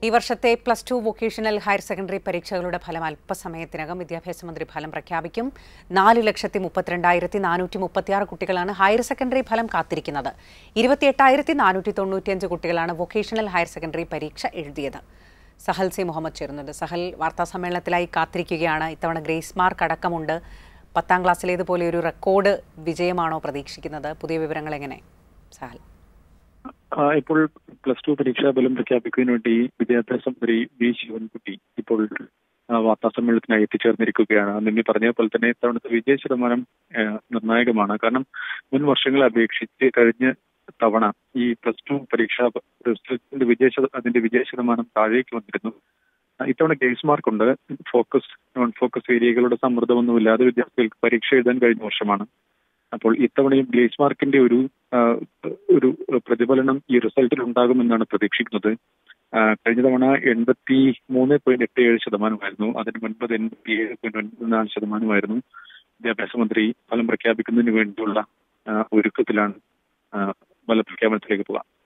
ഈ വർഷത്തെ plus two vocational higher secondary പരീക്ഷകളുടെ ഫലം അല്പസമയത്തിനകം വിദ്യാഭ്യാസ മന്ത്രി ഫലം പ്രഖ്യാപിക്കും നാല് ലക്ഷത്തി മുപ്പത്തിരണ്ടായിരത്തി നാനൂറ്റി മുപ്പത്തിയാറ് കുട്ടികളാണ് ഹയർ സെക്കൻഡറി ഫലം കാത്തിരിക്കുന്നത് ഇരുപത്തിയെട്ടായിരത്തി നാനൂറ്റി തൊണ്ണൂറ്റിയഞ്ച് കുട്ടികളാണ് വൊക്കേഷണൽ ഹയർ സെക്കൻഡറി പരീക്ഷ എഴുതിയത് സഹൽ സി മുഹമ്മദ് ചേരുന്നുണ്ട് സഹൽ വാർത്താ സമ്മേളനത്തിലായി കാത്തിരിക്കുകയാണ് ഇത്തവണ ഗ്രേസ് മാർക്ക് അടക്കമുണ്ട് പത്താം ക്ലാസ്സിലേതുപോലെ ഒരു റെക്കോർഡ് വിജയമാണോ പ്രതീക്ഷിക്കുന്നത് പുതിയ വിവരങ്ങൾ എങ്ങനെ സഹൽ ആ, ഇപ്പോൾ പ്ലസ് ടു പരീക്ഷാ ഫലം പ്രഖ്യാപിക്കുന്നതിന് വേണ്ടി വിദ്യാഭ്യാസ മന്ത്രി വി ശിവൻകുട്ടി ഇപ്പോൾ ആ, വാർത്താ സമ്മേളനത്തിനായി എത്തിച്ചേർന്നിരിക്കുകയാണ് നിമ്മി പറഞ്ഞ പോലെ തന്നെ ഇത്തവണത്തെ വിജയ ശതമാനം ആ, നിർണായകമാണ് കാരണം മുൻ വർഷങ്ങളെ അപേക്ഷിച്ച് കഴിഞ്ഞ തവണ ഈ പ്ലസ് ടു പരീക്ഷാ റിസൾട്ടിന്റെ വിജയ ശത- അതിന്റെ വിജയ ശതമാനം താഴേക്ക് വന്നിരുന്നു ആ, ഇത്തവണ ഗ്രേസ് മാർക്ക് ഉണ്ട് ഫോക്കസ് നോൺ ഫോക്കസ് ഏരിയകളുടെ സമ്മർദ്ദമൊന്നുമില്ലാതെ വിദ്യാർത്ഥികൾക്ക് പരീക്ഷ എഴുതാൻ കഴിഞ്ഞ വർഷമാണ് അപ്പോൾ ഇത്തവണയും ഗ്രേസ് മാർക്കിന്റെ ഒരു ആ, ഒരു പ്രതിഫലനം ഈ റിസൾട്ടിൽ ഉണ്ടാകുമെന്നാണ് പ്രതീക്ഷിക്കുന്നത് ആ, കഴിഞ്ഞ തവണ എൺപത്തി മൂന്ന് പോയിന്റ് എട്ട് ഏഴ് ശതമാനമായിരുന്നു അതിന് മുൻപ് എൺപത്തി ഏഴ് പോയിന്റ് ഒൻപത് നാല് ശതമാനമായിരുന്നു വിദ്യാഭ്യാസ മന്ത്രി ഫലം പ്രഖ്യാപിക്കുന്നതിന് വേണ്ടിയുള്ള ആ, ഒരുക്കത്തിലാണ് ആ, ഫലപ്രഖ്യാപനത്തിലേക്ക് പോകാം